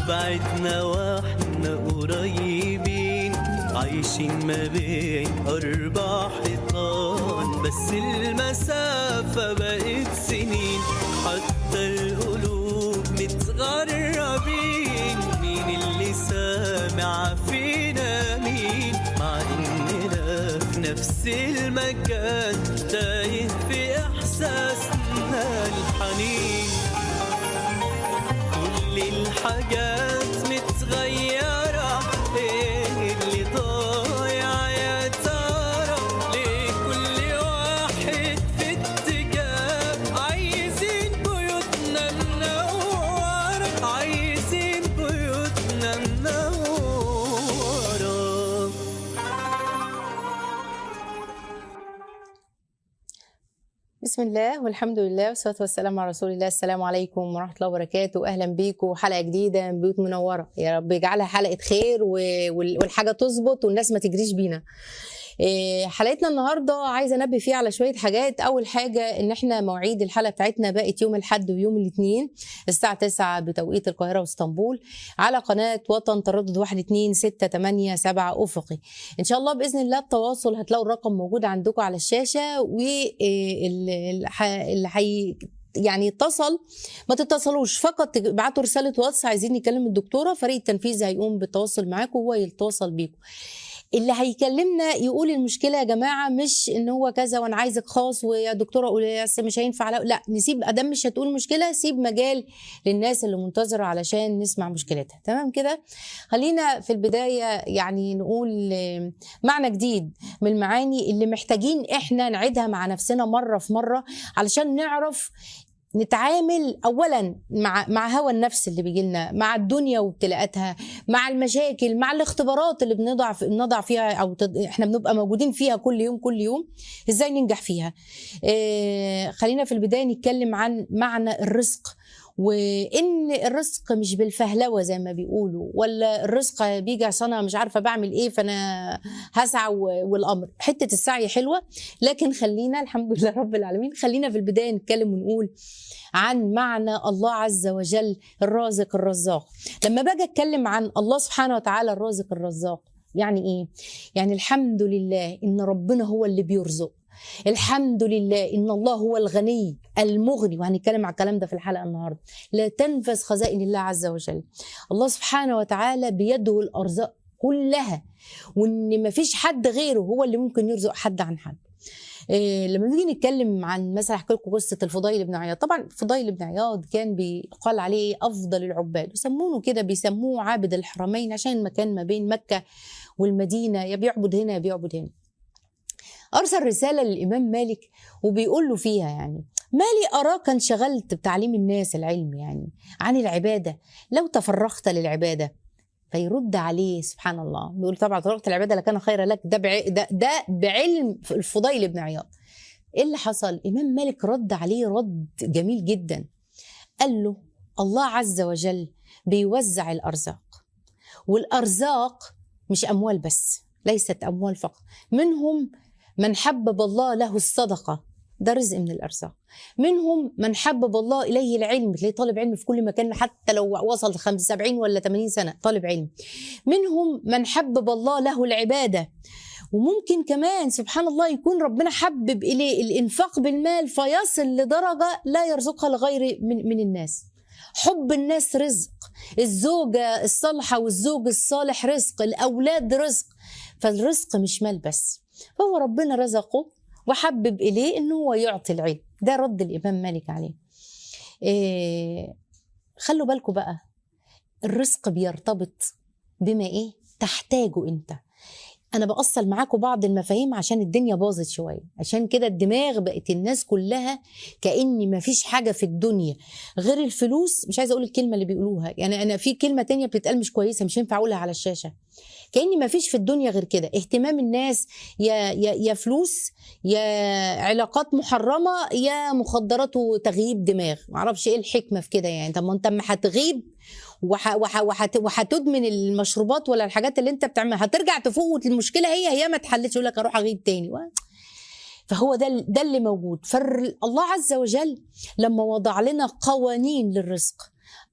بعدنا واحنا قريبين عايشين ما بين أربع حيطان بس المسافة بقت سنين حتى القلوب متغربين مين اللي سامع فينا مين مع إننا في نفس المكان تايه في إحساسنا الحنين كل الحاجات متغيرة ايه اللي ضايع يا ترى ليه كل واحد في اتجاه عايزين بيوتنا منورة عايزين بيوتنا منورة بسم الله والحمد لله والصلاة والسلام على رسول الله السلام عليكم ورحمة الله وبركاته أهلا بيكم حلقة جديدة من بيوت منورة يا رب يجعلها حلقة خير و- وال- والحاجة تظبط والناس ما تجريش بينا إيه، حلقتنا النهارده عايزه انبه فيها على شويه حاجات اول حاجه ان احنا مواعيد الحلقه بتاعتنا بقت يوم الاحد ويوم الاثنين الساعه 9 بتوقيت القاهره واسطنبول على قناه وطن تردد 1 2 6 8 7 افقي ان شاء الله باذن الله التواصل هتلاقوا الرقم موجود عندكم على الشاشه واللي حي يعني اتصل ما تتصلوش فقط ابعتوا رساله واتس عايزين نكلم الدكتوره فريق التنفيذي هيقوم بالتواصل معاكم وهو يتواصل بيكم اللي هيكلمنا يقول المشكله يا جماعه مش ان هو كذا وانا عايزك خاص ويا دكتوره قول بس مش هينفع لا, لا نسيب ادام مش هتقول مشكله سيب مجال للناس اللي منتظره علشان نسمع مشكلتها تمام كده خلينا في البدايه يعني نقول آه، معنى جديد من المعاني اللي محتاجين احنا نعيدها مع نفسنا مره في مره علشان نعرف نتعامل اولا مع مع هوى النفس اللي بيجي لنا مع الدنيا وابتلاءاتها مع المشاكل مع الاختبارات اللي بنضع في بنضع فيها او تد... احنا بنبقى موجودين فيها كل يوم كل يوم ازاي ننجح فيها إيه خلينا في البدايه نتكلم عن معنى الرزق وان الرزق مش بالفهلوه زي ما بيقولوا ولا الرزق بيجي عشان انا مش عارفه بعمل ايه فانا هسعى و- والامر حته السعي حلوه لكن خلينا الحمد لله رب العالمين خلينا في البدايه نتكلم ونقول عن معنى الله عز وجل الرازق الرزاق لما باجي اتكلم عن الله سبحانه وتعالى الرازق الرزاق يعني ايه يعني الحمد لله ان ربنا هو اللي بيرزق الحمد لله ان الله هو الغني المغني وهنتكلم على الكلام ده في الحلقه النهارده لا تنفذ خزائن الله عز وجل الله سبحانه وتعالى بيده الارزاق كلها وان مفيش حد غيره هو اللي ممكن يرزق حد عن حد إيه لما نيجي نتكلم عن مثلا احكي لكم قصه الفضيل بن عياض طبعا الفضيل بن عياض كان بيقال عليه افضل العباد يسمونه كده بيسموه عابد الحرمين عشان المكان ما بين مكه والمدينه يا بيعبد هنا يا بيعبد هنا ارسل رساله للامام مالك وبيقول له فيها يعني مالي اراك انشغلت بتعليم الناس العلم يعني عن العباده لو تفرغت للعباده فيرد عليه سبحان الله بيقول طبعا تركت العباده لكان خيرا لك ده بع... ده, ده بعلم الفضيل بن عياض ايه اللي حصل الامام مالك رد عليه رد جميل جدا قال له الله عز وجل بيوزع الارزاق والارزاق مش اموال بس ليست اموال فقط منهم من حبب الله له الصدقه ده رزق من الارزاق منهم من حبب الله اليه العلم تلاقيه طالب علم في كل مكان حتى لو وصل 75 ولا 80 سنه طالب علم منهم من حبب الله له العباده وممكن كمان سبحان الله يكون ربنا حبب اليه الانفاق بالمال فيصل لدرجه لا يرزقها لغير من, من الناس حب الناس رزق الزوجة الصالحة والزوج الصالح رزق الأولاد رزق فالرزق مش مال بس فهو ربنا رزقه وحبب إليه إنه هو يعطي العلم ده رد الإمام مالك عليه إيه خلوا بالكم بقى الرزق بيرتبط بما إيه تحتاجه أنت انا بأصل معاكم بعض المفاهيم عشان الدنيا باظت شويه عشان كده الدماغ بقت الناس كلها كأن ما فيش حاجه في الدنيا غير الفلوس مش عايزه اقول الكلمه اللي بيقولوها يعني انا في كلمه تانية بتتقال مش كويسه مش ينفع اقولها على الشاشه كأن ما فيش في الدنيا غير كده اهتمام الناس يا يا يا فلوس يا علاقات محرمه يا مخدرات وتغييب دماغ معرفش ايه الحكمه في كده يعني طب ما انت اما هتغيب وح وح وحت وهتدمن المشروبات ولا الحاجات اللي انت بتعملها هترجع تفوق والمشكله هي هي ما اتحلتش يقول لك اروح اغيب تاني فهو ده ده اللي موجود فالله عز وجل لما وضع لنا قوانين للرزق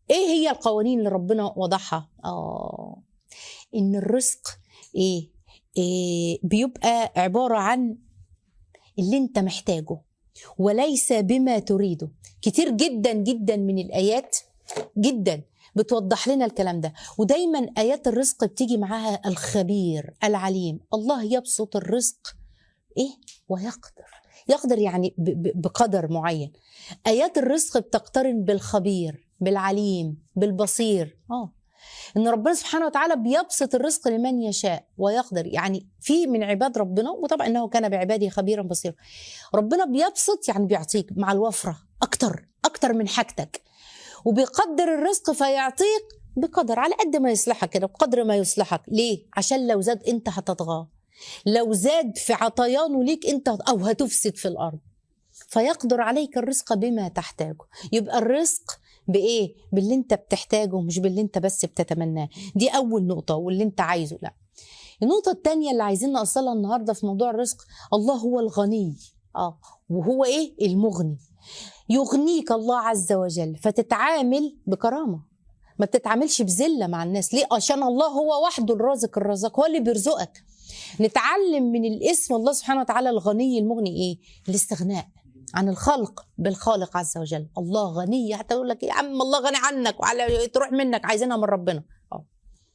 ايه هي القوانين اللي ربنا وضعها اه ان الرزق ايه, إيه بيبقى عباره عن اللي انت محتاجه وليس بما تريده كتير جدا جدا من الايات جدا بتوضح لنا الكلام ده ودايما ايات الرزق بتيجي معاها الخبير العليم الله يبسط الرزق ايه ويقدر يقدر يعني ب- ب- بقدر معين ايات الرزق بتقترن بالخبير بالعليم بالبصير اه ان ربنا سبحانه وتعالى بيبسط الرزق لمن يشاء ويقدر يعني في من عباد ربنا وطبعا انه كان بعباده خبيرا بصيرا ربنا بيبسط يعني بيعطيك مع الوفره اكتر اكتر من حاجتك وبيقدر الرزق فيعطيك بقدر على قد ما يصلحك كده بقدر ما يصلحك ليه عشان لو زاد انت هتطغاه لو زاد في عطيانه ليك انت او هتفسد في الارض فيقدر عليك الرزق بما تحتاجه يبقى الرزق بايه باللي انت بتحتاجه مش باللي انت بس بتتمناه دي اول نقطه واللي انت عايزه لا النقطه الثانيه اللي عايزين نوصلها النهارده في موضوع الرزق الله هو الغني اه وهو ايه المغني يغنيك الله عز وجل فتتعامل بكرامه ما بتتعاملش بذله مع الناس ليه عشان الله هو وحده الرازق الرزاق هو اللي بيرزقك نتعلم من الاسم الله سبحانه وتعالى الغني المغني ايه الاستغناء عن الخلق بالخالق عز وجل الله غني حتى يقول لك يا عم الله غني عنك وعلى تروح منك عايزينها من ربنا اه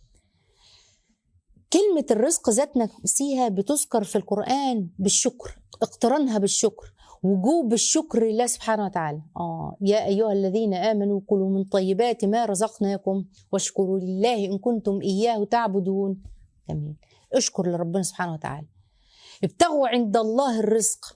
كلمة الرزق ذات نفسها بتذكر في القرآن بالشكر اقترانها بالشكر وجوب الشكر لله سبحانه وتعالى آه يا أيها الذين آمنوا كلوا من طيبات ما رزقناكم واشكروا لله إن كنتم إياه تعبدون جميل اشكر لربنا سبحانه وتعالى ابتغوا عند الله الرزق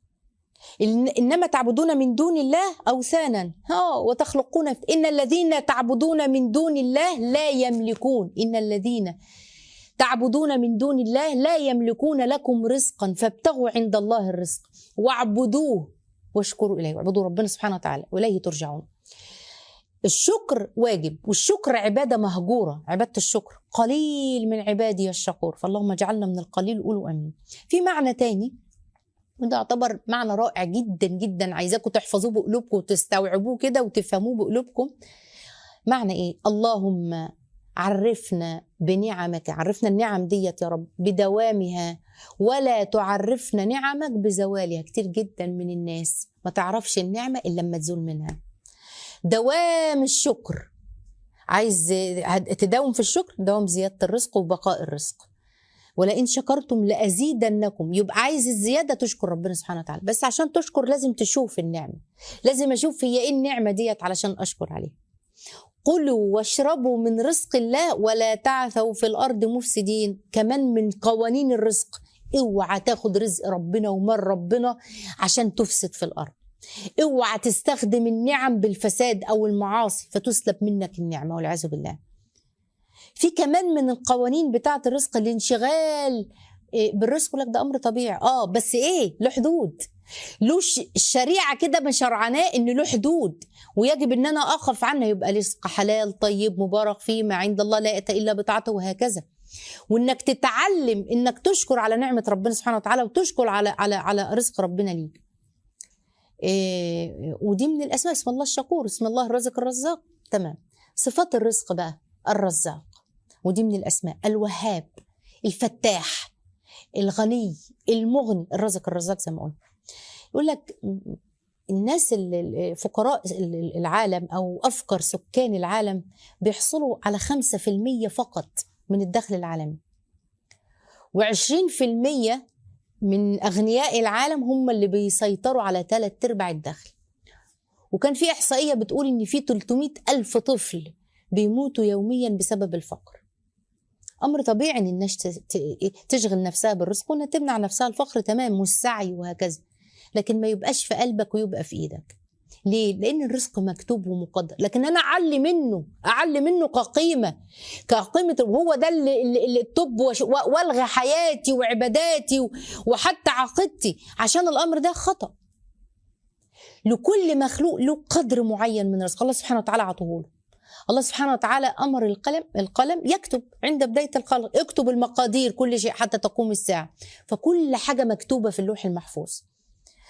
إن- انما تعبدون من دون الله اوثانا ها وتخلقون ان الذين تعبدون من دون الله لا يملكون ان الذين تعبدون من دون الله لا يملكون لكم رزقا فابتغوا عند الله الرزق واعبدوه واشكروا اليه واعبدوا ربنا سبحانه وتعالى واليه ترجعون الشكر واجب والشكر عباده مهجوره عباده الشكر قليل من عبادي الشكور فاللهم اجعلنا من القليل قولوا امين في معنى تاني وده يعتبر معنى رائع جدا جدا عايزاكم تحفظوه بقلوبكم وتستوعبوه كده وتفهموه بقلوبكم معنى ايه اللهم عرفنا بنعمك عرفنا النعم ديت يا رب بدوامها ولا تعرفنا نعمك بزوالها كتير جدا من الناس ما تعرفش النعمة إلا لما تزول منها دوام الشكر عايز تداوم في الشكر دوام زيادة الرزق وبقاء الرزق ولئن شكرتم لأزيدنكم يبقى عايز الزيادة تشكر ربنا سبحانه وتعالى بس عشان تشكر لازم تشوف النعمة لازم أشوف هي إيه النعمة ديت علشان أشكر عليها كلوا واشربوا من رزق الله ولا تعثوا في الأرض مفسدين كمان من قوانين الرزق اوعى تاخد رزق ربنا ومال ربنا عشان تفسد في الأرض اوعى تستخدم النعم بالفساد أو المعاصي فتسلب منك النعمة والعياذ بالله في كمان من القوانين بتاعه الرزق الانشغال إيه، بالرزق لك ده امر طبيعي اه بس ايه له حدود له ش- الشريعه كده مشرعناه ان له حدود ويجب ان انا اخف عنها يبقى رزق حلال طيب مبارك فيه ما عند الله لا ياتي الا بطاعته وهكذا وانك تتعلم انك تشكر على نعمه ربنا سبحانه وتعالى وتشكر على على على رزق ربنا ليك إيه ودي من الاسماء اسم الله الشكور اسم الله الرازق الرزاق تمام صفات الرزق بقى الرزاق ودي من الاسماء الوهاب الفتاح الغني المغني الرزق الرزاق زي ما قلنا يقول لك م- الناس ال- ال- فقراء ال- العالم او افقر سكان العالم بيحصلوا على 5% فقط من الدخل العالمي و20% من اغنياء العالم هم اللي بيسيطروا على ثلاث ارباع الدخل وكان في احصائيه بتقول ان في 300 الف طفل بيموتوا يوميا بسبب الفقر امر طبيعي ان الناس ت- ت- تشغل نفسها بالرزق وانها تمنع نفسها الفقر تمام والسعي وهكذا لكن ما يبقاش في قلبك ويبقى في ايدك ليه؟ لأن الرزق مكتوب ومقدر، لكن أنا أعلي منه، أعلي منه كقيمة، كقيمة وهو ده اللي, اللي اللي التوب وش- و- والغي حياتي وعباداتي و- وحتى عقيدتي عشان الأمر ده خطأ. لكل مخلوق له قدر معين من الرزق، الله سبحانه وتعالى عطوه له. الله سبحانه وتعالى امر القلم القلم يكتب عند بدايه الخلق اكتب المقادير كل شيء حتى تقوم الساعه فكل حاجه مكتوبه في اللوح المحفوظ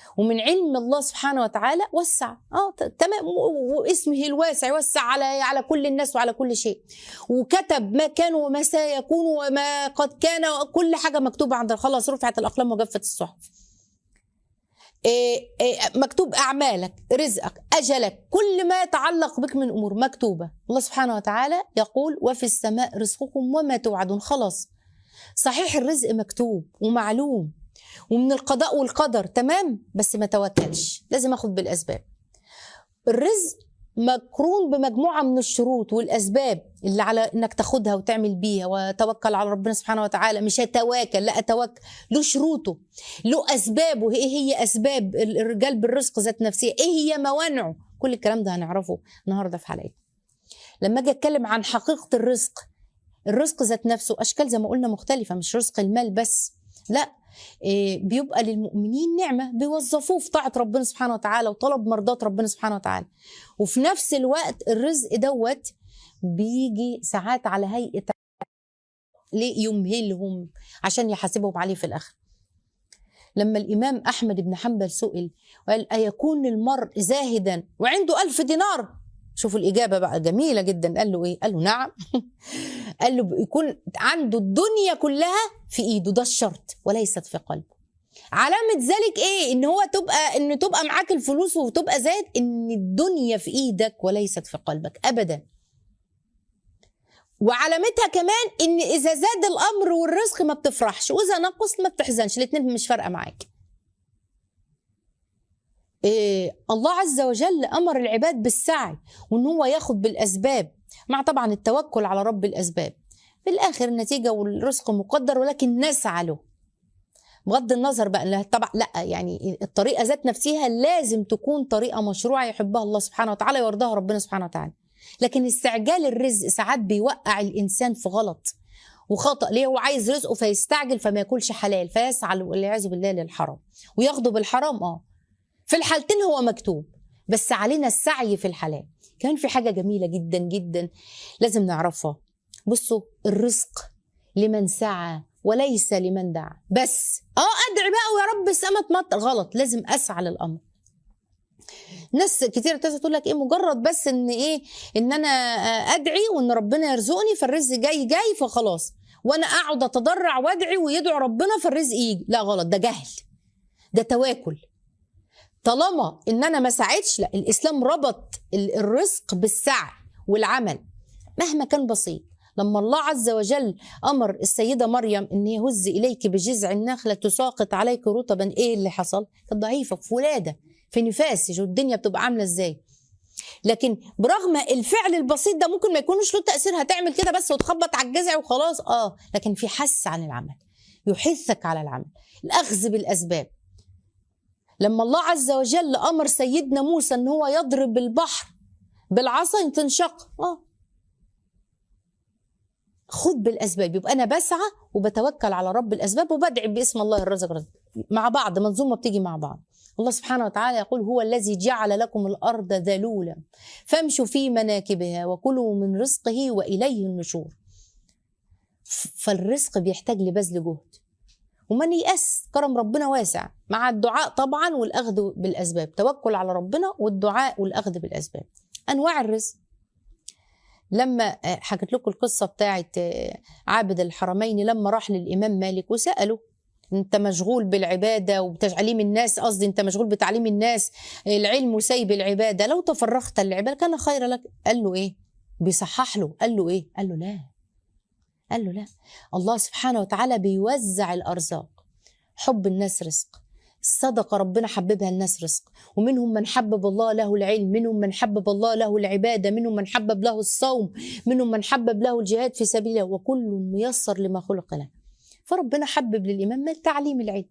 ومن علم الله سبحانه وتعالى وسع اه ت- تمام و- واسمه الواسع يوسع على على كل الناس وعلى كل شيء وكتب ما كان وما سيكون وما قد كان كل حاجه مكتوبه عند خلاص رفعت الاقلام وجفت الصحف إيه إيه مكتوب اعمالك رزقك اجلك كل ما يتعلق بك من امور مكتوبه الله سبحانه وتعالى يقول وفي السماء رزقكم وما توعدون خلاص صحيح الرزق مكتوب ومعلوم ومن القضاء والقدر تمام بس ما توكلش لازم اخد بالاسباب الرزق مقرون بمجموعه من الشروط والاسباب اللي على انك تاخدها وتعمل بيها وتوكل على ربنا سبحانه وتعالى مش اتواكل لا اتوكل له شروطه له اسبابه ايه هي اسباب الرجال بالرزق ذات نفسها ايه هي موانعه كل الكلام ده هنعرفه النهارده في حلقتنا لما اجي اتكلم عن حقيقه الرزق الرزق ذات نفسه اشكال زي ما قلنا مختلفه مش رزق المال بس لا إيه، بيبقى للمؤمنين نعمه بيوظفوه في طاعه ربنا سبحانه وتعالى وطلب مرضات ربنا سبحانه وتعالى وفي نفس الوقت الرزق دوت بيجي ساعات على هيئه ليه يمهلهم عشان يحاسبهم عليه في الاخر لما الامام احمد بن حنبل سئل وقال ايكون المرء زاهدا وعنده ألف دينار شوفوا الإجابة بقى جميلة جدا قال له إيه؟ قال له نعم قال له يكون عنده الدنيا كلها في إيده ده الشرط وليست في قلبه علامة ذلك إيه؟ إن هو تبقى إن تبقى معاك الفلوس وتبقى زاد إن الدنيا في إيدك وليست في قلبك أبدا وعلامتها كمان إن إذا زاد الأمر والرزق ما بتفرحش وإذا نقص ما بتحزنش الاتنين مش فارقة معاك إيه الله عز وجل امر العباد بالسعي وان هو ياخد بالاسباب مع طبعا التوكل على رب الاسباب في الاخر النتيجه والرزق مقدر ولكن نسعى له بغض النظر بقى لا طبعا لا يعني الطريقه ذات نفسها لازم تكون طريقه مشروعه يحبها الله سبحانه وتعالى ويرضاها ربنا سبحانه وتعالى لكن استعجال الرزق ساعات بيوقع الانسان في غلط وخطا ليه هو عايز رزقه فيستعجل فما ياكلش حلال فيسعى والعياذ بالله للحرام وياخده بالحرام اه في الحالتين هو مكتوب بس علينا السعي في الحلال كان في حاجة جميلة جدا جدا لازم نعرفها بصوا الرزق لمن سعى وليس لمن دعا بس اه ادعي بقى ويا رب السما تمطر غلط لازم اسعى للامر ناس كتير تقول لك ايه مجرد بس ان ايه ان انا ادعي وان ربنا يرزقني فالرزق جاي جاي فخلاص وانا اقعد اتضرع وادعي ويدعو ربنا فالرزق يجي لا غلط ده جهل ده تواكل طالما ان انا ما سعيتش لا الاسلام ربط الرزق بالسعي والعمل مهما كان بسيط لما الله عز وجل امر السيده مريم ان يهز اليك بجذع النخله تساقط عليك رطبا ايه اللي حصل؟ كانت ضعيفه في ولاده في نفاس شوف الدنيا بتبقى عامله ازاي لكن برغم الفعل البسيط ده ممكن ما يكونش له تاثير هتعمل كده بس وتخبط على الجذع وخلاص اه لكن في حث عن العمل يحثك على العمل الاخذ بالاسباب لما الله عز وجل امر سيدنا موسى ان هو يضرب البحر بالعصا تنشق اه خد بالاسباب يبقى انا بسعى وبتوكل على رب الاسباب وبدعي باسم الله الرزق رزق مع بعض منظومه بتيجي مع بعض الله سبحانه وتعالى يقول هو الذي جعل لكم الارض ذلولا فامشوا في مناكبها وكلوا من رزقه واليه النشور فالرزق بيحتاج لبذل جهد ومن يأس كرم ربنا واسع مع الدعاء طبعا والأخذ بالأسباب توكل على ربنا والدعاء والأخذ بالأسباب أنواع الرزق لما حكيت لكم القصة بتاعت عابد الحرمين لما راح للإمام مالك وسأله انت مشغول بالعبادة وبتعليم الناس قصدي انت مشغول بتعليم الناس العلم وسيب العبادة لو تفرغت للعبادة كان خير لك قال له ايه بيصحح له قال له ايه قال له لا قال له لا الله سبحانه وتعالى بيوزع الأرزاق حب الناس رزق الصدقة ربنا حببها الناس رزق ومنهم من حبب الله له العلم منهم من حبب الله له العبادة منهم من حبب له الصوم منهم من حبب له الجهاد في سبيله وكل ميسر لما خلق له فربنا حبب للإمام من تعليم العلم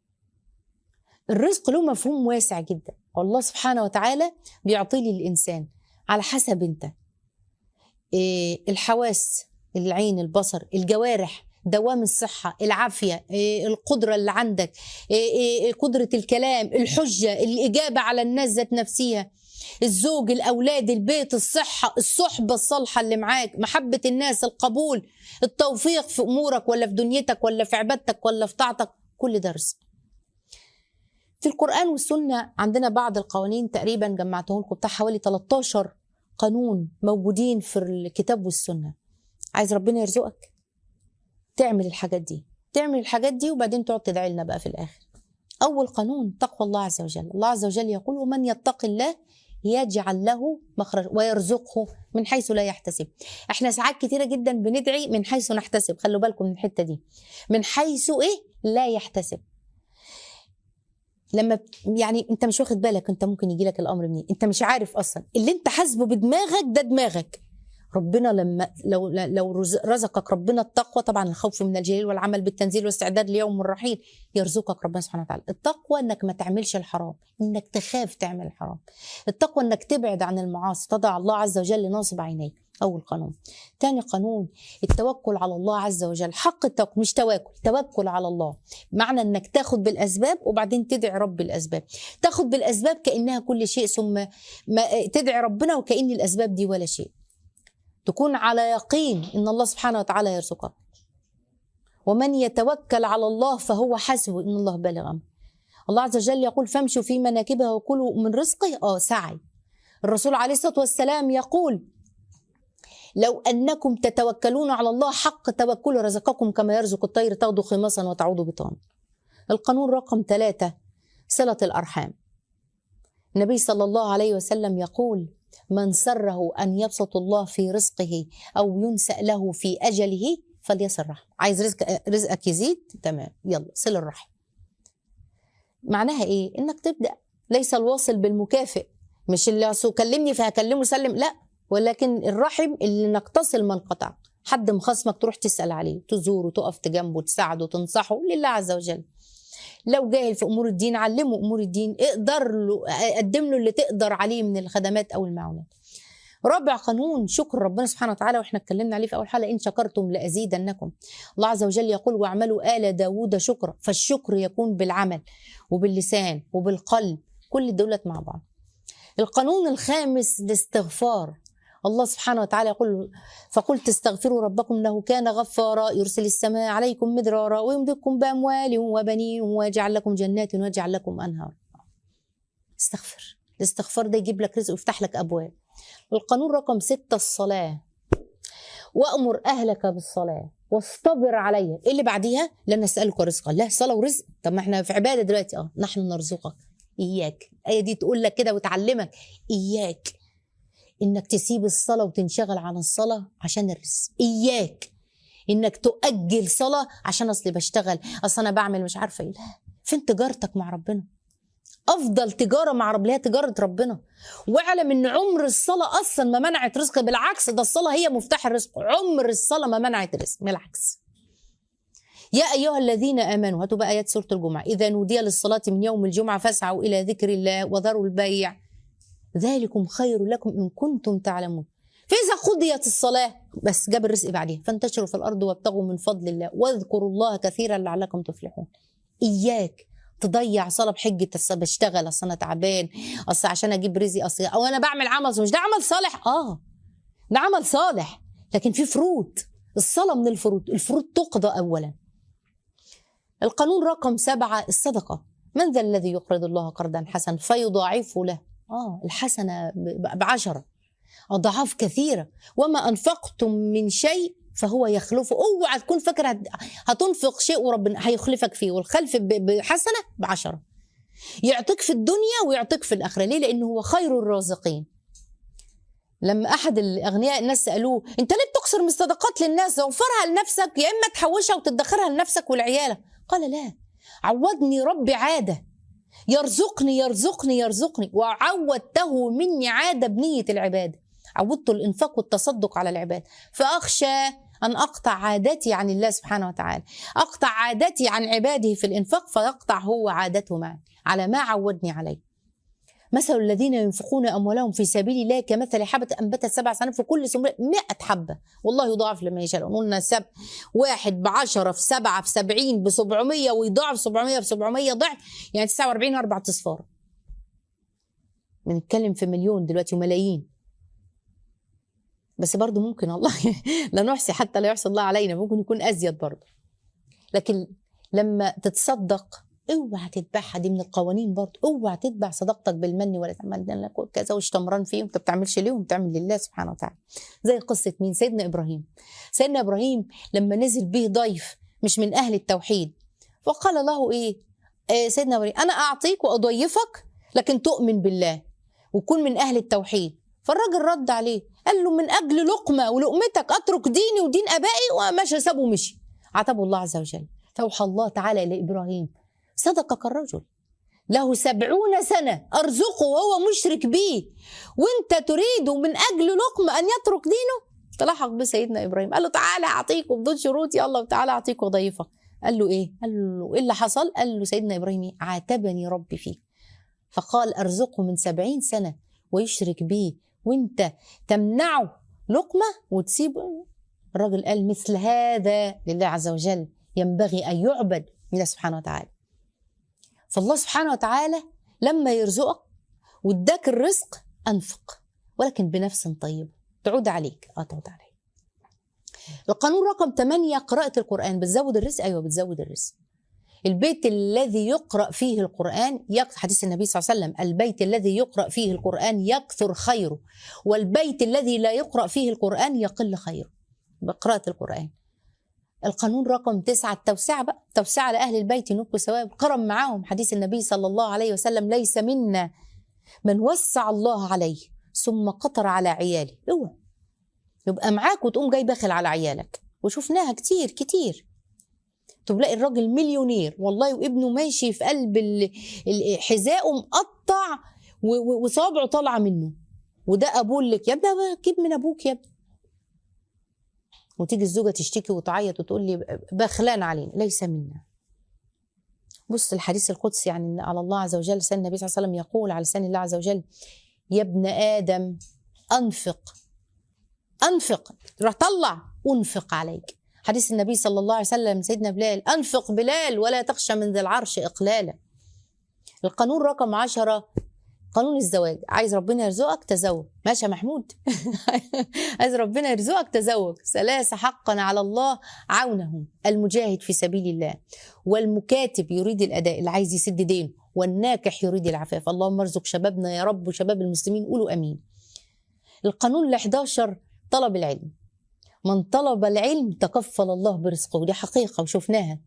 الرزق له مفهوم واسع جدا والله سبحانه وتعالى بيعطيه للإنسان على حسب انت إيه الحواس العين البصر الجوارح دوام الصحة العافية القدرة اللي عندك قدرة الكلام الحجة الإجابة على الناس ذات نفسها الزوج الأولاد البيت الصحة الصحبة الصالحة اللي معاك محبة الناس القبول التوفيق في أمورك ولا في دنيتك ولا في عبادتك ولا في طاعتك كل ده رزق في القرآن والسنة عندنا بعض القوانين تقريبا جمعتهم لكم بتاع حوالي 13 قانون موجودين في الكتاب والسنة عايز ربنا يرزقك تعمل الحاجات دي تعمل الحاجات دي وبعدين تقعد تدعي لنا بقى في الآخر أول قانون تقوى الله عز وجل الله عز وجل يقول ومن يتق الله يجعل له مخرج ويرزقه من حيث لا يحتسب احنا ساعات كتيرة جدا بندعي من حيث نحتسب خلوا بالكم من الحتة دي من حيث ايه لا يحتسب لما ب- يعني انت مش واخد بالك انت ممكن يجي لك الامر منين انت مش عارف اصلا اللي انت حاسبه بدماغك ده دماغك ربنا لما لو لو رز- رزقك ربنا التقوى طبعا الخوف من الجليل والعمل بالتنزيل والاستعداد ليوم الرحيل يرزقك ربنا سبحانه وتعالى التقوى انك ما تعملش الحرام انك تخاف تعمل الحرام التقوى انك تبعد عن المعاصي تضع الله عز وجل ناصب عينيك اول قانون تاني قانون التوكل على الله عز وجل حق التوكل مش تواكل توكل على الله معنى انك تاخد بالاسباب وبعدين تدعي رب الاسباب تاخد بالاسباب كانها كل شيء ثم ما تدعي ربنا وكان الاسباب دي ولا شيء تكون على يقين ان الله سبحانه وتعالى يرزقك ومن يتوكل على الله فهو حسبه ان الله بالغ امره الله عز وجل يقول فامشوا في مناكبها وكلوا من رزقه اه سعي الرسول عليه الصلاه والسلام يقول لو انكم تتوكلون على الله حق توكل رزقكم كما يرزق الطير تغدو خماصا وتعود بطانا القانون رقم ثلاثة صلة الأرحام النبي صلى الله عليه وسلم يقول من سره أن يبسط الله في رزقه أو ينسأ له في أجله فليصل رحم عايز رزق رزقك يزيد تمام يلا صل الرحم معناها إيه إنك تبدأ ليس الواصل بالمكافئ مش اللي أصل كلمني فهكلمه سلم لا ولكن الرحم اللي انك تصل من قطع حد مخصمك تروح تسأل عليه تزوره تقف جنبه تساعده تنصحه لله عز وجل لو جاهل في امور الدين علمه امور الدين اقدر له قدم له اللي تقدر عليه من الخدمات او المعونات رابع قانون شكر ربنا سبحانه وتعالى واحنا اتكلمنا عليه في اول حلقه ان شكرتم لازيدنكم الله عز وجل يقول واعملوا ال داوود شكرا فالشكر يكون بالعمل وباللسان وبالقلب كل دولت مع بعض القانون الخامس الاستغفار الله سبحانه وتعالى يقول فقلت استغفروا ربكم انه كان غفارا يرسل السماء عليكم مدرارا ويمددكم باموال وبنين ويجعل لكم جنات ويجعل لكم انهار استغفر الاستغفار ده يجيب لك رزق ويفتح لك ابواب القانون رقم ستة الصلاة وأمر أهلك بالصلاة واصطبر عليها ايه اللي بعديها لن نسألك رزقا لا صلاة ورزق طب ما احنا في عبادة دلوقتي اه نحن نرزقك إياك الآية دي تقول لك كده وتعلمك إياك إنك تسيب الصلاة وتنشغل عن الصلاة عشان الرزق إياك إنك تؤجل صلاة عشان أصلي بشتغل أصل أنا بعمل مش عارفة إيه لا فين تجارتك مع ربنا افضل تجاره مع رب اللي هي تجاره ربنا واعلم ان عمر الصلاه اصلا ما منعت رزق بالعكس ده الصلاه هي مفتاح الرزق عمر الصلاه ما منعت رزق بالعكس يا ايها الذين امنوا هاتوا بقى ايات سوره الجمعه اذا نودي للصلاه من يوم الجمعه فاسعوا الى ذكر الله وذروا البيع ذلكم خير لكم ان كنتم تعلمون فاذا قضيت الصلاه بس جاب الرزق بعديها فانتشروا في الارض وابتغوا من فضل الله واذكروا الله كثيرا لعلكم تفلحون اياك تضيع صلاه بحجه اصل بشتغل اصل انا تعبان اصل عشان اجيب رزقي اصل او انا بعمل عمل مش ده عمل صالح اه ده عمل صالح لكن في فروض الصلاه من الفروض الفروض تقضى اولا القانون رقم سبعة الصدقة من ذا الذي يقرض الله قرضا حسنا فيضاعفه له اه الحسنة ب- بعشرة أضعاف كثيرة وما أنفقتم من شيء فهو يخلفه اوعى تكون فاكر هت- هتنفق شيء وربنا هيخلفك فيه والخلف ب- بحسنة بعشرة يعطيك في الدنيا ويعطيك في الآخرة ليه لأنه هو خير الرازقين لما احد الاغنياء الناس سالوه انت ليه بتقصر من الصدقات للناس وفرها لنفسك يا اما تحوشها وتدخرها لنفسك ولعيالك قال لا عودني ربي عاده يرزقني يرزقني يرزقني وعودته مني عاده بنيه العباده عودت الانفاق والتصدق على العباد فاخشى ان اقطع عادتي عن الله سبحانه وتعالى اقطع عادتي عن عباده في الانفاق فيقطع هو عادته معي على ما عودني عليه مثل الذين ينفقون اموالهم في سبيل الله كمثل حبه انبتت سبع سنوات في كل سنبله 100 حبه والله يضاعف لمن يشاء قلنا سب واحد بعشرة في سبعة في سبعين ب 700 ويضاعف 700 في 700 ضعف يعني 49 أربع أصفار بنتكلم في مليون دلوقتي وملايين بس برضه ممكن الله لا نحصي حتى لا يحصي الله علينا ممكن يكون أزيد برضه لكن لما تتصدق اوعى تتبعها دي من القوانين برضه اوعى تتبع صداقتك بالمن ولا تعمل لك كذا واشتمران فيه وانت بتعملش ليه وبتعمل لله سبحانه وتعالى زي قصه مين سيدنا ابراهيم سيدنا ابراهيم لما نزل به ضيف مش من اهل التوحيد فقال له ايه آه سيدنا ابراهيم انا اعطيك واضيفك لكن تؤمن بالله وكن من اهل التوحيد فالراجل رد عليه قال له من اجل لقمه ولقمتك اترك ديني ودين ابائي ومشى سابه ومشي عتبه الله عز وجل فاوحى الله تعالى الى ابراهيم صدقك الرجل له سبعون سنة أرزقه وهو مشرك بي وانت تريد من أجل لقمة أن يترك دينه تلاحق بسيدنا إبراهيم قال له تعالى أعطيك وبدون شروط يلا تعالى أعطيك وضيفك قال له إيه قال له إيه اللي حصل قال له سيدنا إبراهيم إيه؟ عاتبني ربي فيك فقال أرزقه من سبعين سنة ويشرك بي وانت تمنعه لقمة وتسيبه الراجل قال مثل هذا لله عز وجل ينبغي أن يعبد لله سبحانه وتعالى فالله سبحانه وتعالى لما يرزقك واداك الرزق أنفق ولكن بنفس طيبة تعود عليك اه تعود عليك القانون رقم 8 قراءة القرآن بتزود الرزق أيوة بتزود الرزق البيت الذي يقرأ فيه القرآن يكثر حديث النبي صلى الله عليه وسلم البيت الذي يقرأ فيه القرآن يكثر خيره والبيت الذي لا يقرأ فيه القرآن يقل خيره بقراءة القرآن القانون رقم تسعة التوسعة بقى توسعة لأهل البيت نبقوا ثواب قرن معاهم حديث النبي صلى الله عليه وسلم ليس منا من وسع الله عليه ثم قطر على عياله اوعى يبقى معاك وتقوم جاي باخل على عيالك وشفناها كتير كتير تلاقي الراجل مليونير والله وابنه ماشي في قلب ال- ال- حذائه مقطع و- و- وصابعه طالعه منه وده ابوه لك يا ابني جيب من ابوك يا ابني وتيجي الزوجه تشتكي وتعيط وتقول لي بخلان علينا ليس منا بص الحديث القدسي يعني إن على الله عز وجل لسان النبي صلى الله عليه وسلم يقول على لسان الله عز وجل يا ابن ادم انفق انفق راح طلع انفق عليك حديث النبي صلى الله عليه وسلم سيدنا بلال أنفق بلال ولا تخشى من ذي العرش إقلالا القانون رقم عشرة قانون الزواج عايز ربنا يرزقك تزوج ماشي يا محمود عايز ربنا يرزقك تزوج ثلاثة حقا على الله عونهم المجاهد في سبيل الله والمكاتب يريد الأداء اللي عايز يسد دينه والناكح يريد العفاف اللهم ارزق شبابنا يا رب وشباب المسلمين قولوا أمين القانون ال 11 طلب العلم من طلب العلم تكفل الله برزقه ودي حقيقة وشفناها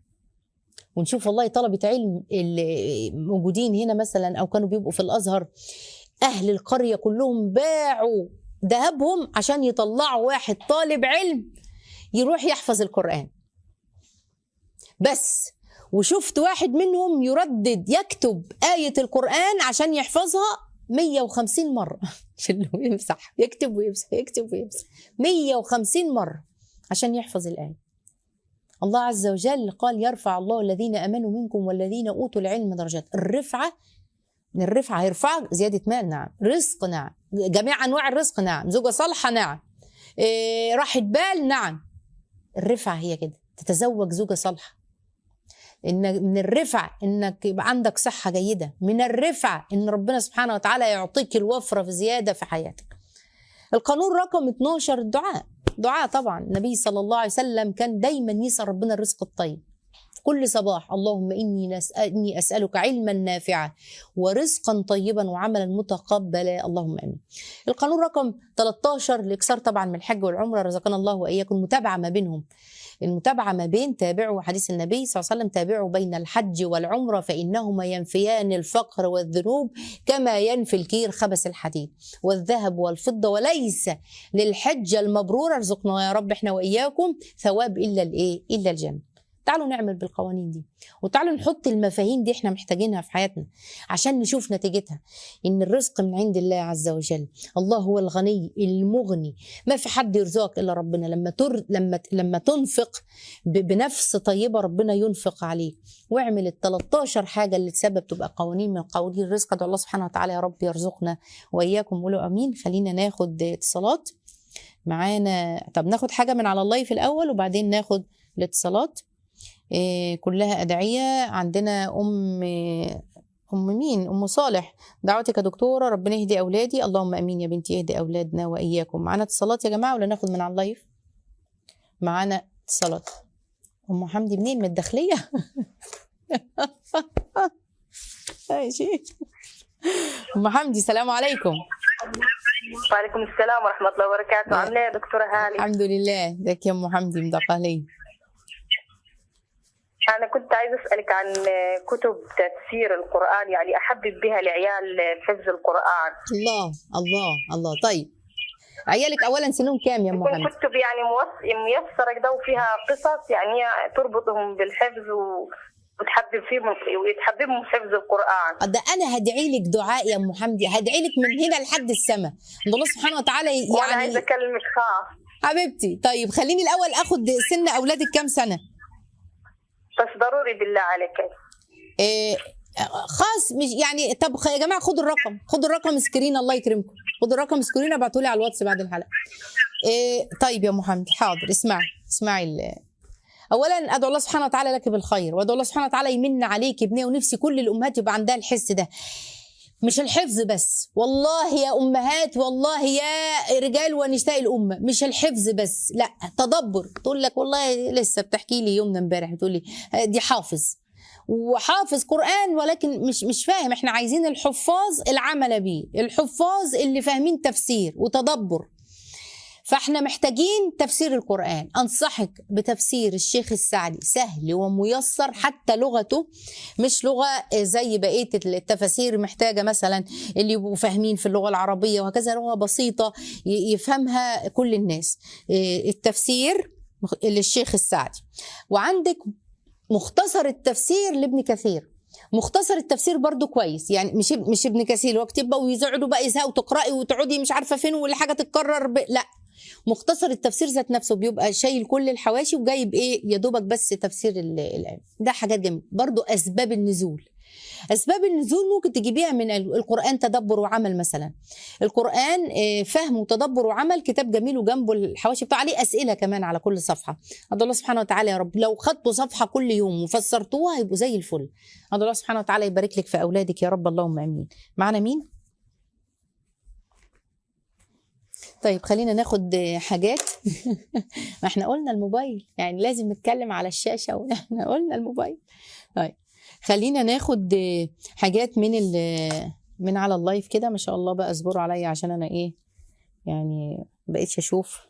ونشوف والله طلبة علم اللي موجودين هنا مثلا أو كانوا بيبقوا في الأزهر أهل القرية كلهم باعوا ذهبهم عشان يطلعوا واحد طالب علم يروح يحفظ القرآن بس وشفت واحد منهم يردد يكتب آية القرآن عشان يحفظها 150 مرة في اللي هو يمسح يكتب ويمسح يكتب ويمسح 150 مرة عشان يحفظ الآية الله عز وجل قال يرفع الله الذين امنوا منكم والذين اوتوا العلم درجات الرفعه من الرفعه هيرفعك زياده مال نعم رزق نعم جميع انواع الرزق نعم زوجه صالحه نعم إيه راحه بال نعم الرفعه هي كده تتزوج زوجه صالحه ان من الرفع انك يبقى عندك صحه جيده من الرفع ان ربنا سبحانه وتعالى يعطيك الوفره في زياده في حياتك القانون رقم 12 الدعاء دعاء طبعا النبي صلى الله عليه وسلم كان دايما يسأل ربنا الرزق الطيب كل صباح اللهم إني, نسأل إني أسألك علما نافعا ورزقا طيبا وعملا متقبلا اللهم آمين القانون رقم 13 الإكثار طبعا من الحج والعمرة رزقنا الله وإياكم المتابعة ما بينهم المتابعة ما بين تابعوا حديث النبي صلى الله عليه وسلم تابعوا بين الحج والعمرة فإنهما ينفيان الفقر والذنوب كما ينفي الكير خبث الحديد والذهب والفضة وليس للحجة المبرورة ارزقنا يا رب احنا وإياكم ثواب إلا الإيه إلا الجنة تعالوا نعمل بالقوانين دي وتعالوا نحط المفاهيم دي احنا محتاجينها في حياتنا عشان نشوف نتيجتها ان الرزق من عند الله عز وجل الله هو الغني المغني ما في حد يرزقك الا ربنا لما تر... لما لما تنفق ب... بنفس طيبه ربنا ينفق عليك واعمل ال 13 حاجه اللي تسبب تبقى قوانين من قوانين الرزق ادعو الله سبحانه وتعالى يا رب يرزقنا واياكم قولوا امين خلينا ناخد اتصالات معانا طب ناخد حاجه من على اللايف الاول وبعدين ناخد الاتصالات إيه كلها أدعية عندنا أم أم مين؟ أم صالح دعوتك يا دكتورة ربنا يهدي أولادي اللهم أمين يا بنتي يهدي أولادنا وإياكم معانا اتصالات يا جماعة ولا ناخد من على اللايف؟ معانا اتصالات أم حمدي منين؟ من الداخلية؟ ماشي ام حمدي السلام عليكم وعليكم السلام ورحمة الله وبركاته عاملة ايه يا دكتورة هاني؟ الحمد لله ازيك يا ام حمدي مدقلي أنا كنت عايزة أسألك عن كتب تفسير القرآن يعني أحبب بها العيال حفظ القرآن الله الله الله طيب عيالك اولا سنهم كام يا ام تكون حمدي كتب يعني موص- ميسرة كده وفيها قصص يعني هي تربطهم بالحفظ و... وتحبب فيهم ويتحببهم في حفظ القرآن ده انا هدعي لك دعاء يا ام حمدي هدعي لك من هنا لحد السماء ان الله سبحانه وتعالى وأنا عايزة يعني أكلمك خاص حبيبتي طيب خليني الاول اخد سن اولادك كام سنه بس ضروري بالله عليك إيه خاص مش يعني طب خ- يا جماعه خدوا الرقم خدوا الرقم سكرين الله يكرمكم خدوا الرقم سكرين ابعتوا لي على الواتس بعد الحلقه إيه طيب يا محمد حاضر اسمعي اسمعي ال- اولا ادعو الله سبحانه وتعالى لك بالخير وادعو الله سبحانه وتعالى يمن عليك ابنيه ونفسي كل الامهات يبقى عندها الحس ده مش الحفظ بس والله يا امهات والله يا رجال ونساء الامه مش الحفظ بس لا تدبر تقول لك والله لسه بتحكي لي يومنا امبارح بتقول لي آه، دي حافظ وحافظ قرآن ولكن مش مش فاهم احنا عايزين الحفاظ العمل بيه الحفاظ اللي فاهمين تفسير وتدبر فاحنا محتاجين تفسير القرآن أنصحك بتفسير الشيخ السعدي سهل وميسر حتى لغته مش لغة زي بقية التفاسير محتاجة مثلا اللي يبقوا فاهمين في اللغة العربية وهكذا لغة بسيطة ي- يفهمها كل الناس إيه، التفسير للشيخ السعدي وعندك مختصر التفسير لابن كثير مختصر التفسير برضو كويس يعني مش مش ابن كثير وقت يبقى ويزعدوا بقى يزهقوا تقراي وتقعدي مش عارفه فين والحاجه تتكرر ب... لا مختصر التفسير ذات نفسه بيبقى شايل كل الحواشي وجايب ايه يا دوبك بس تفسير ال- الآية ده حاجات جميله برضو اسباب النزول اسباب النزول ممكن تجيبيها من ال- القران تدبر وعمل مثلا القران آه، فهم وتدبر وعمل كتاب جميل وجنبه الحواشي بتاع عليه اسئله كمان على كل صفحه أدعو الله سبحانه وتعالى يا رب لو خدتوا صفحه كل يوم وفسرتوها هيبقوا زي الفل أدعو الله سبحانه وتعالى يبارك لك في اولادك يا رب اللهم امين معنا مين طيب خلينا ناخد آه، حاجات ما احنا قلنا الموبايل يعني لازم نتكلم على الشاشه واحنا قلنا الموبايل طيب خلينا ناخد آه، حاجات من ال من على اللايف كده ما شاء الله بقى اصبروا عليا عشان انا ايه يعني بقيتش اشوف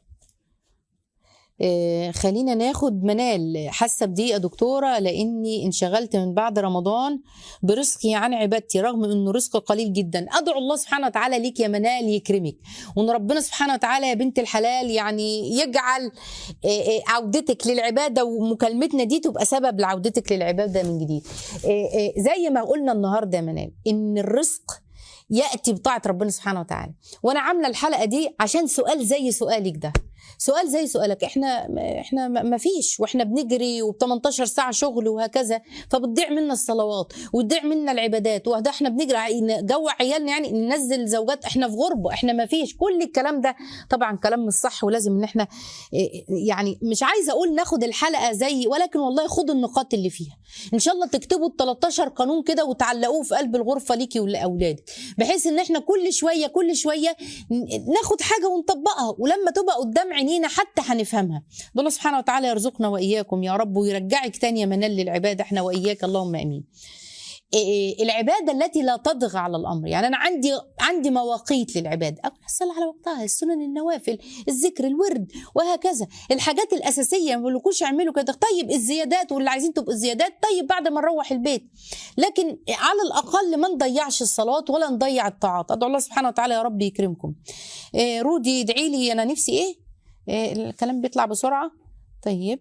آه، خلينا ناخد منال حاسه بضيق يا دكتوره لاني انشغلت من بعد رمضان برزقي عن عبادتي رغم انه رزق قليل جدا ادعو الله سبحانه وتعالى ليك يا منال يكرمك وان ربنا سبحانه وتعالى يا بنت الحلال يعني يجعل آه، آه، عودتك للعباده ومكالمتنا دي تبقى سبب لعودتك للعباده من جديد آه، آه، زي ما قلنا النهارده يا منال ان الرزق ياتي بطاعه ربنا سبحانه وتعالى وانا عامله الحلقه دي عشان سؤال زي سؤالك ده سؤال زي سؤالك احنا احنا ما فيش واحنا بنجري وب18 ساعه شغل وهكذا فبتضيع منا الصلوات وتضيع منا العبادات وده احنا بنجري ع- نجوع عيالنا يعني ننزل زوجات احنا في غربه احنا ما فيش كل الكلام ده طبعا كلام مش صح ولازم ان احنا إيه، يعني مش عايزه اقول ناخد الحلقه زي ولكن والله خدوا النقاط اللي فيها ان شاء الله تكتبوا ال 13 قانون كده وتعلقوه في قلب الغرفه ليكي ولاولادك بحيث ان احنا كل شويه كل شويه ن- ناخد حاجه ونطبقها ولما تبقى قدام عينينا حتى هنفهمها ده الله سبحانه وتعالى يرزقنا واياكم يا رب ويرجعك تاني يا منال للعباده احنا واياك اللهم امين إيه العباده التي لا تضغى على الامر يعني انا عندي عندي مواقيت للعباده اقول الصلاه على وقتها السنن النوافل الذكر الورد وهكذا الحاجات الاساسيه ما بيقولكوش اعملوا كده طيب الزيادات واللي عايزين تبقوا الزيادات طيب بعد ما نروح البيت لكن على الاقل ما نضيعش الصلاه ولا نضيع الطاعات ادعو الله سبحانه وتعالى يا رب يكرمكم إيه رودي ادعي لي انا نفسي ايه, إيه الكلام بيطلع بسرعه طيب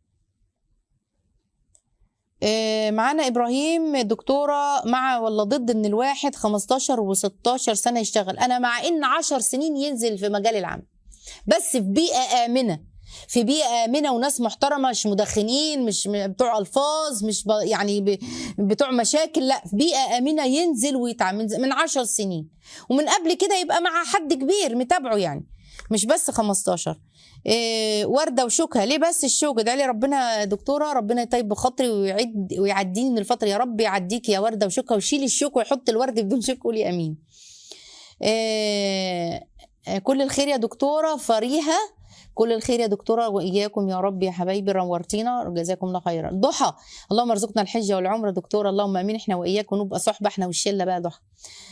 إيه معانا ابراهيم دكتوره مع ولا ضد ان الواحد 15 و16 سنه يشتغل انا مع ان 10 سنين ينزل في مجال العمل بس في بيئه امنه في بيئه امنه وناس محترمه مش مدخنين مش م- بتوع الفاظ مش ب... يعني ب... بتوع مشاكل لا في بيئه امنه ينزل ويتعامل من 10 سنين ومن قبل كده يبقى مع حد كبير متابعه يعني مش بس 15 إيه ورده وشوكها ليه بس الشوك ادعي لي ربنا يا دكتوره ربنا يطيب بخاطري ويعد ويعديني من الفتره يا رب يعديك يا ورده وشوكها وشيل الشوك ويحط الورد بدون شوك قولي امين إيه كل الخير يا دكتوره فريها كل الخير يا دكتوره واياكم يا رب يا حبايبي نورتينا جزاكم الله خيرا ضحى اللهم ارزقنا الحجه والعمره دكتوره اللهم امين احنا واياك ونبقى صحبه احنا والشله بقى ضحى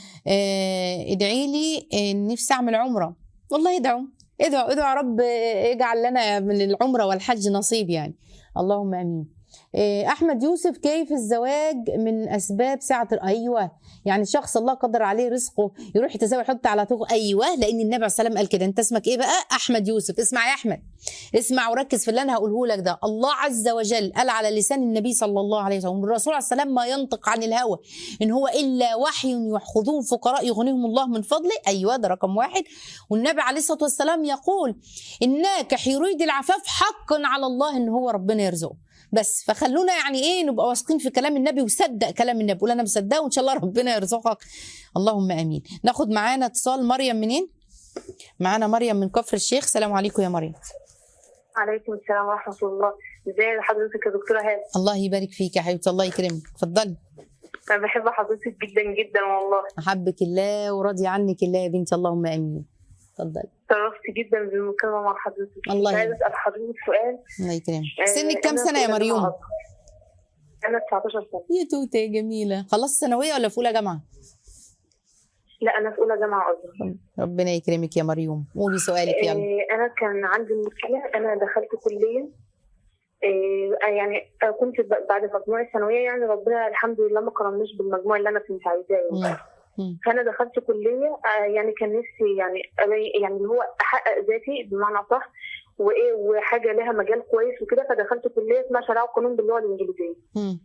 آه، ادعي لي آه، نفسي اعمل عمره والله ادعوا ادعوا ادعوا يا رب آه، يجعل لنا من العمره والحج نصيب يعني اللهم امين آه، احمد يوسف كيف الزواج من اسباب سعه ايوه يعني شخص الله قدر عليه رزقه يروح يتزوج يحط على طوق ايوه لان النبي عليه السلام قال كده انت اسمك ايه بقى احمد يوسف اسمع يا احمد اسمع وركز في اللي انا هقوله لك ده الله عز وجل قال على لسان النبي صلى الله عليه وسلم الرسول عليه السلام ما ينطق عن الهوى ان هو الا وحي ياخذون فقراء يغنيهم الله من فضله ايوه ده رقم واحد والنبي عليه الصلاه والسلام يقول الناكح يريد العفاف حقا على الله ان هو ربنا يرزقه بس فخلونا يعني ايه نبقى واثقين في كلام النبي وصدق كلام النبي قول انا مصدقه وان شاء الله ربنا يرزقك اللهم امين ناخد معانا اتصال مريم منين معانا مريم من كفر الشيخ سلام عليكم يا مريم عليكم السلام ورحمه الله ازي حضرتك يا دكتوره هاله الله يبارك فيك يا حبيبتي الله يكرمك اتفضلي انا بحب حضرتك جدا جدا والله احبك الله وراضي عنك الله يا بنتي اللهم امين اتفضلي شرفت جدا بالمكالمه مع حضرتك الله كنت عايزه يبارك. اسال حضرتك سؤال الله يكرمك آه، سنك كام أنا سنه يا في أولى مريم جامعة أزهر. انا 19 سنه يا توته يا جميله خلصت ثانويه ولا في اولى جامعه لا انا في اولى جامعه ازهر ربنا يكرمك يا مريم قولي سؤالك يلا آه، انا كان عندي مشكله انا دخلت كليه آه، يعني آه، كنت ب- بعد مجموع الثانويه يعني ربنا الحمد لله ما كرمنيش بالمجموع اللي انا كنت عايزاه مم. يعني. مم. فانا دخلت كليه آه، يعني كان نفسي يعني أبي- يعني اللي هو احقق ذاتي بمعنى صح وايه وحاجه لها مجال كويس وكده فدخلت كليه اسمها شريعه وقانون باللغه الانجليزيه مم.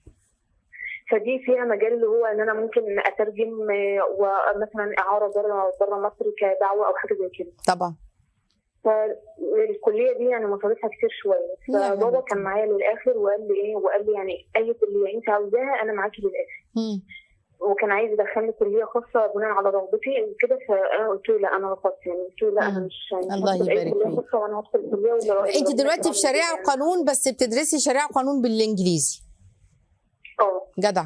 فدي فيها مجال اللي هو ان انا ممكن اترجم آه، ومثلا اعاره بره بره مصر كدعوه او حاجه زي كده طبعا فالكليه دي يعني مصاريفها كتير شويه يا فبابا حبيبتي. كان معايا للاخر وقال لي ايه وقال لي يعني اي كليه انت عاوزاها انا معاكي للاخر مم. وكان عايز يدخلني كليه خاصه بناء على رغبتي وكده فانا قلت له لا انا رفضت يعني قلت له لا انا مم. مش مش الله هدخل أي يبارك كلية فيك. خاصة وانا هدخل كليه ولا انت دلوقتي في شريعه وقانون بس بتدرسي شريعه وقانون بالانجليزي اه جدع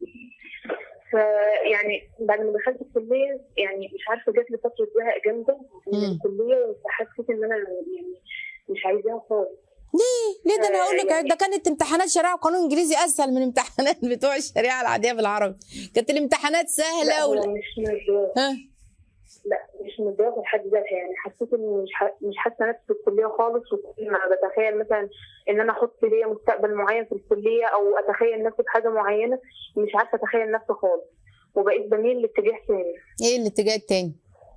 فيعني بعد ما دخلت الكليه يعني مش عارفه جات لي فتره زهق جامده من مم. الكليه فحسيت ان انا يعني مش عايزاها خالص ليه ليه ده انا آه، هقول لك يعني- ده كانت امتحانات شريعه وقانون انجليزي اسهل من امتحانات بتوع الشريعه العاديه بالعربي كانت الامتحانات لا سهله هو ولا مش متضايقه ها لا مش متضايقه لحد ذاتها يعني حسيت اني مش ح... مش حاسه نفسي في الكليه خالص وكل ما بتخيل مثلا ان انا احط ليا مستقبل معين في الكليه او اتخيل نفسي في حاجه معينه مش عارفه اتخيل نفسي خالص وبقيت بميل لاتجاه ثاني ايه الاتجاه التاني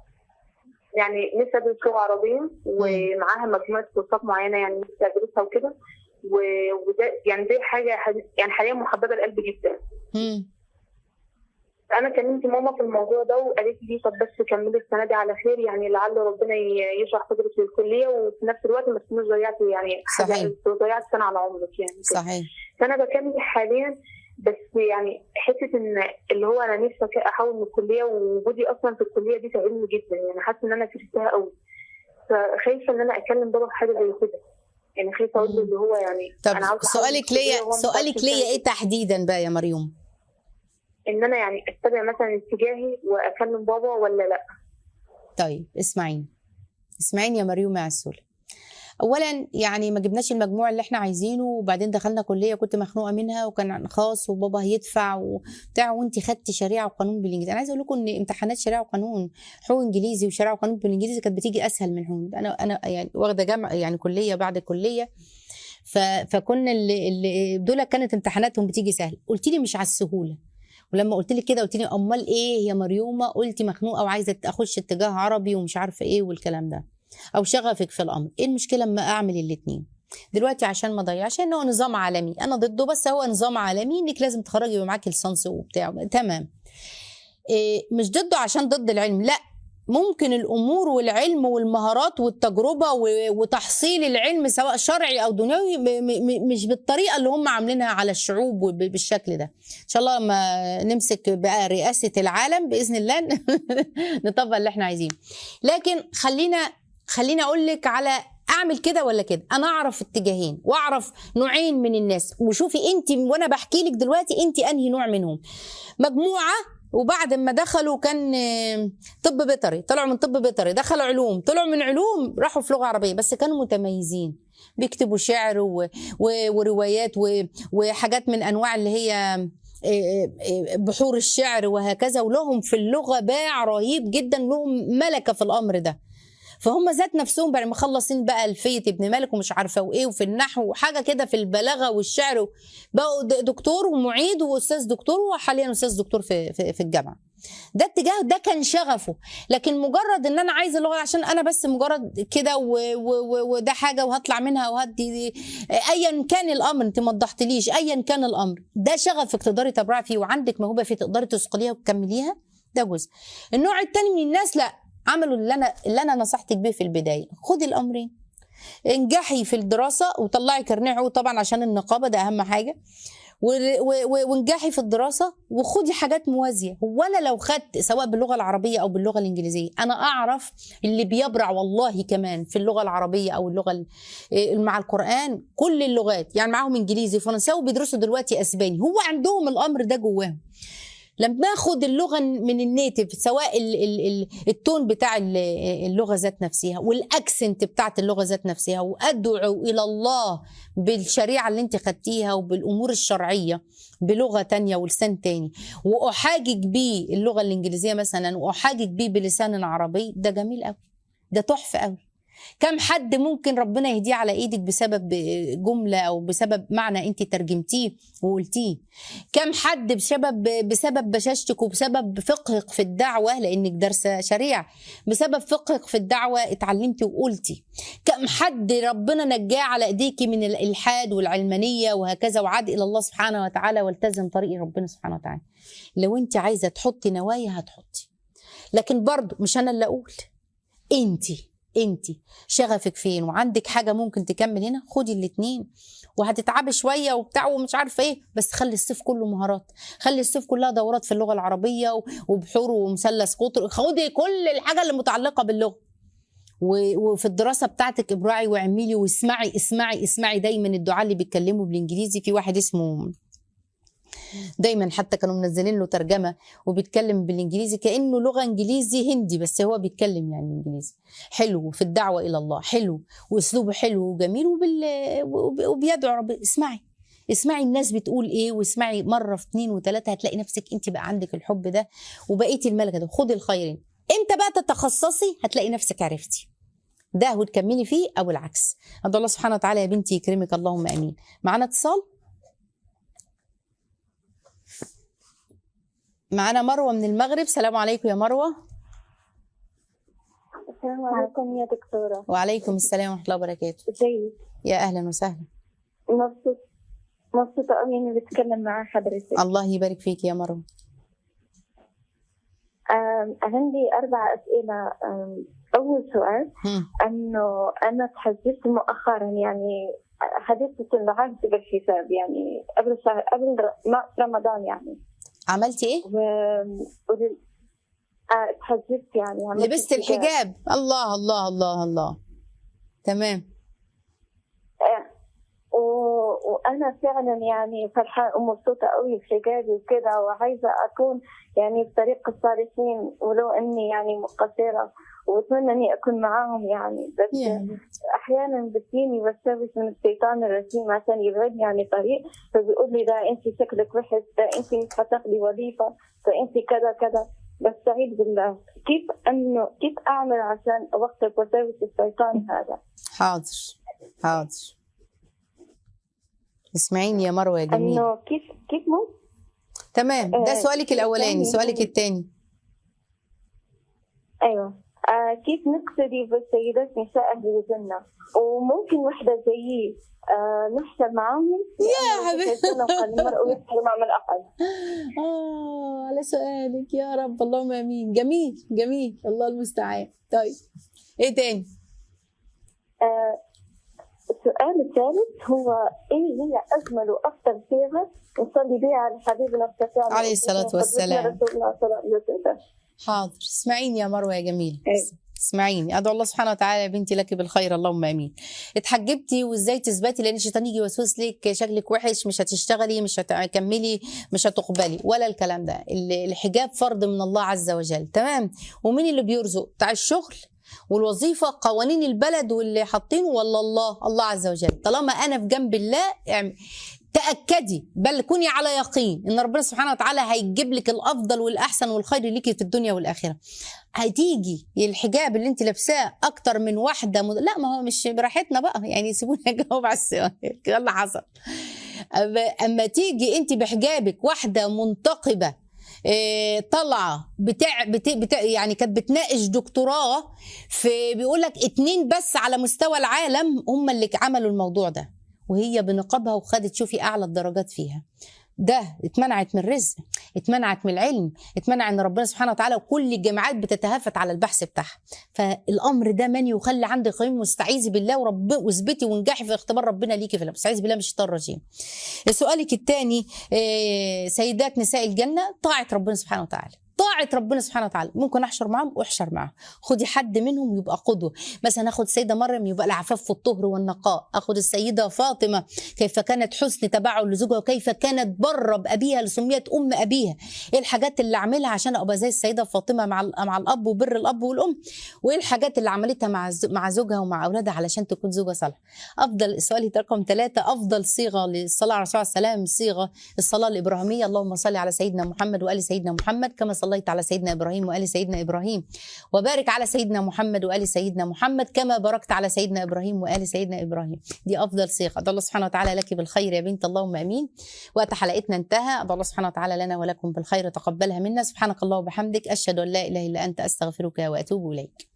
يعني نفسي ادرس لغه عربيه ومعاها مجموعه كورسات معينه يعني نفسي ادرسها وكده و- وده يعني دي حاجه ح- يعني حاليا محببه لقلبي جدا مم. انا كلمت ماما في الموضوع ده وقالت لي طب بس كملي السنه دي على خير يعني لعل ربنا ي- يشرح صدرك للكليه وفي نفس الوقت ما تكونيش ضيعتي يعني صحيح. حاجه ضيعت سنه على عمرك يعني كده. صحيح فانا بكمل حاليا بس يعني حته ان اللي هو انا نفسي أك- احول من الكليه ووجودي اصلا في الكليه دي تعبني جدا يعني حاسه ان انا كرهتها قوي فخايفه ان انا اكلم بابا في حاجه زي كده يعني خايفه اقول له اللي هو يعني طب أنا عاوزة أحول من سؤالك الكلية ليا وهو مش سؤالك عارف ليا يساعدني. ايه تحديدا بقى يا مريم ان انا يعني اتبع مثلا اتجاهي واكلم بابا ولا لا طيب اسمعيني اسمعيني يا مريم يا عسول اولا يعني ما جبناش المجموع اللي احنا عايزينه وبعدين دخلنا كليه كنت مخنوقه منها وكان خاص وبابا هيدفع وبتاع وانت خدتي شريعه وقانون بالانجليزي انا عايزه اقول لكم ان امتحانات شريعه وقانون حقوق انجليزي وشريعه وقانون بالانجليزي كانت بتيجي اسهل من حقوق انا انا يعني واخده جامعه يعني كليه بعد الكليه ف... فكنا اللي, اللي دول كانت امتحاناتهم بتيجي سهل قلت لي مش على السهوله ولما قلت لك كده قلت لي امال ايه يا مريومه قلتي مخنوقه وعايزه اخش اتجاه عربي ومش عارفه ايه والكلام ده او شغفك في الامر ايه المشكله اما اعمل الاثنين دلوقتي عشان ما اضيعش ان هو نظام عالمي انا ضده بس هو نظام عالمي انك لازم تخرجي يبقى معاكي لسانس وبتاع تمام إيه مش ضده عشان ضد العلم لا ممكن الامور والعلم والمهارات والتجربه و- وتحصيل العلم سواء شرعي او دنيوي م- م- م- مش بالطريقه اللي هم عاملينها على الشعوب وب- بالشكل ده ان شاء الله لما نمسك بقى رئاسه العالم باذن الله نطبق اللي احنا عايزينه لكن خلينا خليني اقول لك على اعمل كده ولا كده انا اعرف اتجاهين واعرف نوعين من الناس وشوفي انت وانا بحكي لك دلوقتي انت انهي نوع منهم مجموعه وبعد ما دخلوا كان آه، طب بيطري طلعوا من طب بيطري دخلوا علوم طلعوا من علوم راحوا في لغه عربيه بس كانوا متميزين بيكتبوا شعر و... و... وروايات و... وحاجات من انواع اللي هي آه، آه، بحور الشعر وهكذا ولهم في اللغه باع رهيب جدا لهم ملكه في الامر ده فهم ذات نفسهم بعد ما مخلصين بقى الفية ابن مالك ومش عارفه وايه وفي النحو وحاجه كده في البلاغه والشعر بقوا د- دكتور ومعيد واستاذ دكتور وحاليا استاذ دكتور في في, في الجامعه ده اتجاه ده كان شغفه لكن مجرد ان انا عايزه اللغه عشان انا بس مجرد كده و- و- و- وده حاجه وهطلع منها وهدي ايا كان الامر انت ما وضحتليش ايا كان الامر ده شغفك تقدري تبرعي فيه وعندك موهبه فيه تقدري تثقليها وتكمليها ده جزء النوع الثاني من الناس لا عملوا اللي انا اللي انا نصحتك بيه في البدايه خدي الامرين انجحي في الدراسه وطلعي كارنيه عقود طبعا عشان النقابه ده اهم حاجه و- و- و- وانجحي في الدراسه وخدي حاجات موازيه هو انا لو خدت سواء باللغه العربيه او باللغه الانجليزيه انا اعرف اللي بيبرع والله كمان في اللغه العربيه او اللغه ال- إيه مع القران كل اللغات يعني معاهم انجليزي وفرنساوي بيدرسوا دلوقتي اسباني هو عندهم الامر ده جواهم لما اخد اللغه من النيتف سواء ال ال ال التون بتاع ال- اللغه ذات نفسها والاكسنت بتاعت اللغه ذات نفسها وادعو الى الله بالشريعه اللي انت خدتيها وبالامور الشرعيه بلغه تانية ولسان تاني واحاجج بيه اللغه الانجليزيه مثلا واحاجج بيه بلسان عربي ده جميل قوي ده تحفه قوي كم حد ممكن ربنا يهديه على ايدك بسبب جمله او بسبب معنى انت ترجمتيه وقلتيه كم حد بسبب بسبب بشاشتك وبسبب فقهك في الدعوه لانك دارسه شريعه بسبب فقهك في الدعوه اتعلمتي وقلتي كم حد ربنا نجاه على ايديكي من الالحاد والعلمانيه وهكذا وعاد الى الله سبحانه وتعالى والتزم طريق ربنا سبحانه وتعالى لو انت عايزه تحطي نوايا هتحطي لكن برضه مش انا اللي اقول انت انت شغفك فين وعندك حاجه ممكن تكمل هنا خدي الاتنين وهتتعبي شويه وبتاع ومش عارفه ايه بس خلي الصيف كله مهارات خلي الصيف كلها دورات في اللغه العربيه و- وبحور ومثلث قطر خدي كل الحاجه اللي متعلقه باللغه و- وفي الدراسه بتاعتك ابرعي واعملي واسمعي اسمعي اسمعي دايما الدعاء اللي بيتكلموا بالانجليزي في واحد اسمه دايما حتى كانوا منزلين له ترجمه وبيتكلم بالانجليزي كانه لغه انجليزي هندي بس هو بيتكلم يعني انجليزي حلو في الدعوه الى الله حلو واسلوبه حلو وجميل وبال... وب- وبيدعو رب اسمعي اسمعي الناس بتقول ايه واسمعي مره في اتنين وتلاته هتلاقي نفسك انت بقى عندك الحب ده وبقيتي الملكه ده خدي الخيرين امتى بقى تتخصصي هتلاقي نفسك عرفتي ده وتكملي فيه او العكس ادعو الله سبحانه وتعالى يا بنتي يكرمك اللهم امين معانا اتصال معانا مروه من المغرب سلام عليكم يا مروه السلام عليكم يا دكتورة وعليكم السلام ورحمه الله وبركاته ازيك يا اهلا وسهلا مبسوط مبسوطة أوي إني بتكلم مع حضرتك الله يبارك فيك يا مروه آم، عندي أربع أسئلة آم، أول سؤال هم. أنه أنا تحجبت مؤخرا يعني حدثت العهد بالحساب يعني قبل شهر قبل ر- ما- رمضان يعني عملتي ايه و ولل- آه، تحجبت يعني عملت لبست الحجاب الله الله الله الله تمام آه، و- وأنا فعلا يعني فرحانة ومبسوطة قوي بحجابي وكده وعايزة أكون يعني بطريق الصالحين ولو إني يعني مقصرة وأتمنى إني أكون معاهم يعني بس يعني احيانا بتجيني وسوس من الشيطان الرجيم عشان يبعدني عن الطريق فبيقول لي ده انت شكلك وحش ده انت مش هتاخدي وظيفه ده انت كذا كذا بستعيذ بالله كيف انه كيف اعمل عشان اوقف وسوس الشيطان هذا حاضر حاضر اسمعيني يا مروه يا جميل انه كيف كيف ممكن تمام ده آه، سؤالك الاولاني الثاني. سؤالك الثاني ايوه آه كيف نقتدي بالسيدات نساء اهل الجنه وممكن وحده زيي آه نحشر معاهم يا حبيبتي. قال المرء يحشر مع من احد اه على سؤالك يا رب اللهم امين جميل جميل الله المستعان طيب ايه تاني آه، السؤال الثالث هو ايه هي اجمل وافضل صيغه نصلي بها على حبيبنا الشفيع عليه الصلاة والسلام. رسول الله صلى الله عليه وسلم حاضر اسمعيني يا مروه يا جميل إيه. اسمعيني ادعو الله سبحانه وتعالى يا بنتي لك بالخير اللهم امين اتحجبتي وازاي تثبتي لان الشيطان يجي يوسوس لك شكلك وحش مش هتشتغلي مش هتكملي مش هتقبلي ولا الكلام ده ال- الحجاب فرض من الله عز وجل تمام ومين اللي بيرزق بتاع الشغل والوظيفه قوانين البلد واللي حاطينه ولا الله الله عز وجل طالما انا في جنب الله اعم- تاكدي بل كوني على يقين ان ربنا سبحانه وتعالى هيجيب لك الافضل والاحسن والخير ليكي في الدنيا والاخره هتيجي الحجاب اللي انت لابساه اكتر من واحده مد... لا ما هو مش براحتنا بقى يعني سيبوني اجاوب على السؤال إيه اللي حصل أما- اما تيجي انت بحجابك واحده منتقبه إيه، طالعه بتاع بتا بتا يعني كانت بتناقش دكتوراه في بيقول لك اتنين بس على مستوى العالم هم اللي عملوا الموضوع ده وهي بنقابها وخدت شوفي اعلى الدرجات فيها ده اتمنعت من الرزق اتمنعت من العلم اتمنع ان ربنا سبحانه وتعالى وكل الجامعات بتتهافت على البحث بتاعها فالامر ده من يخلي عندك قيم مستعيذ بالله ورب واثبتي وانجحي في اختبار ربنا ليكي في مستعيذ بالله من الشيطان الرجيم سؤالك الثاني سيدات نساء الجنه طاعه ربنا سبحانه وتعالى طاعة ربنا سبحانه وتعالى ممكن احشر معاهم واحشر معاهم خدي حد منهم يبقى قدوة مثلا اخد السيدة مريم يبقى العفاف والطهر والنقاء اخد السيدة فاطمة كيف كانت حسن تبعه لزوجها وكيف كانت بره بابيها لسميت ام ابيها ايه الحاجات اللي اعملها عشان ابقى زي السيدة فاطمة مع ال- مع الاب وبر الاب والام وايه الحاجات اللي عملتها مع الز- مع زوجها ومع اولادها علشان تكون زوجة صالحة افضل سؤالي رقم ثلاثة افضل صيغة للصلاة على الرسول عليه السلام صيغة الصلاة الإبراهيمية اللهم صل على سيدنا محمد وآل سيدنا محمد كما صليت على سيدنا إبراهيم وآل سيدنا إبراهيم وبارك على سيدنا محمد وآل سيدنا محمد كما باركت على سيدنا إبراهيم وآل سيدنا إبراهيم دي أفضل صيغة أدعو الله سبحانه وتعالى لك بالخير يا بنت اللهم أمين وقت حلقتنا انتهى أدعو الله سبحانه وتعالى لنا ولكم بالخير تقبلها منا سبحانك الله وبحمدك أشهد أن لا إله إلا أنت أستغفرك وأتوب إليك